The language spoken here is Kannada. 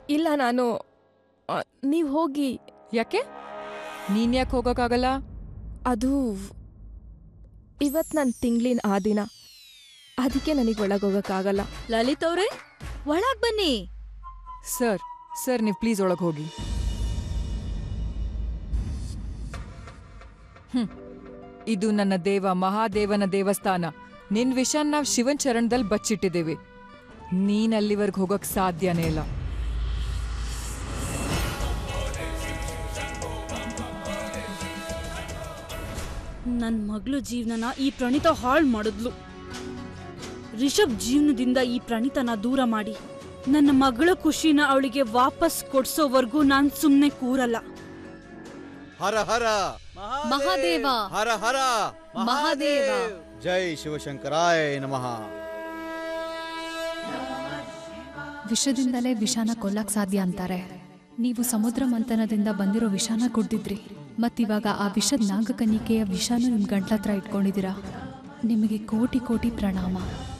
ಇಲ್ಲ ನಾನು ನೀವು ಹೋಗಿ ಯಾಕೆ ನೀನ್ ಯಾಕೆ ಹೋಗೋಕ್ಕಾಗಲ್ಲ ಅದು ಇವತ್ತು ನನ್ನ ತಿಂಗ್ಳಿನ ಆ ದಿನ ಅದಕ್ಕೆ ನನಗೆ ಒಳಗೋಗಕ್ಕಾಗಲ್ಲ ಲಲಿತ್ ಅವ್ರೆ ಒಳಗ್ ಬನ್ನಿ ಸರ್ ಸರ್ ನೀವು ಪ್ಲೀಸ್ ಒಳಗೆ ಹೋಗಿ ಹ್ಮ್ ಇದು ನನ್ನ ದೇವ ಮಹಾದೇವನ ದೇವಸ್ಥಾನ ನಿನ್ ವಿಷನ್ ನಾವ್ ಶಿವನ್ ಚರಣದಲ್ಲಿ ಬಚ್ಚಿಟ್ಟಿದ್ದೀವಿ ನೀನ್ ಅಲ್ಲಿವರೆಗೆ ಹೋಗಕ್ ಸಾಧ್ಯನೇ ಇಲ್ಲ ನನ್ ಮಗಳು ಜೀವನನ ಈ ಪ್ರಣೀತ ಹಾಳ್ ಮಾಡಿದ್ಲು ರಿಷಬ್ ಜೀವನದಿಂದ ಈ ಪ್ರಣೀತನ ದೂರ ಮಾಡಿ ನನ್ನ ಮಗಳ ಖುಷಿನ ಅವಳಿಗೆ ವಾಪಸ್ ಕೊಡ್ಸೋವರೆಗೂ ನಾನ್ ಸುಮ್ನೆ ಕೂರಲ್ಲ ಹರ ಹರ ಮಹಾದೇವ ಹರ ಹರ ಮಹಾದೇವ ಜೈ ಶಿವಶಂಕರಾಯ ನಮಃ ವಿಷದಿಂದಲೇ ವಿಷಾನ ಕೊಲ್ಲಕ್ ಸಾಧ್ಯ ಅಂತಾರೆ ನೀವು ಸಮುದ್ರ ಮಂಥನದಿಂದ ಬಂದಿರೋ ವಿಷಾನ ಕುಡ್ದಿದ್ರಿ ಮತ್ತಿವಾಗ ಆ ವಿಷದ ನಾಗಕನ್ನಿಕೆಯ ವಿಷಾನ ನಿಮ್ ಗಂಟ್ಲತ್ರ ಇಟ್ಕೊಂಡಿದ್ದೀರಾ ನಿಮಗೆ ಕೋಟಿ ಕೋಟಿ ಪ್ರಣಾಮ